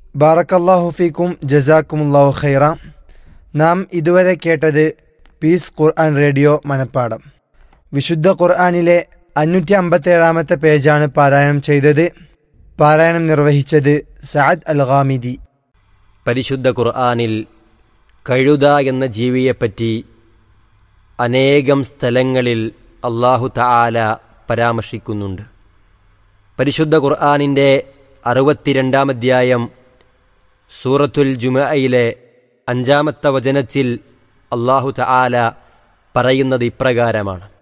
ബാറക്കല്ലാഹു ഫീക്കും ജസാക്കുമുല്ലാഹു ഖൈറ നാം ഇതുവരെ കേട്ടത് പീസ് ഖുർആൻ റേഡിയോ മനപ്പാടം വിശുദ്ധ ഖുർആനിലെ അഞ്ഞൂറ്റി അമ്പത്തേഴാമത്തെ പേജാണ് പാരായണം ചെയ്തത് പാരായണം നിർവഹിച്ചത് സഅദ് അൽ ഖാമിദി പരിശുദ്ധ ഖുർആനിൽ കഴുത എന്ന ജീവിയെപ്പറ്റി അനേകം സ്ഥലങ്ങളിൽ അള്ളാഹു തആല പരാമർശിക്കുന്നുണ്ട് പരിശുദ്ധ ഖുർആനിൻ്റെ അറുപത്തിരണ്ടാം അധ്യായം സൂറത്തുൽ ജുമയിലെ അഞ്ചാമത്തെ വചനത്തിൽ അള്ളാഹു തആല പറയുന്നത് ഇപ്രകാരമാണ്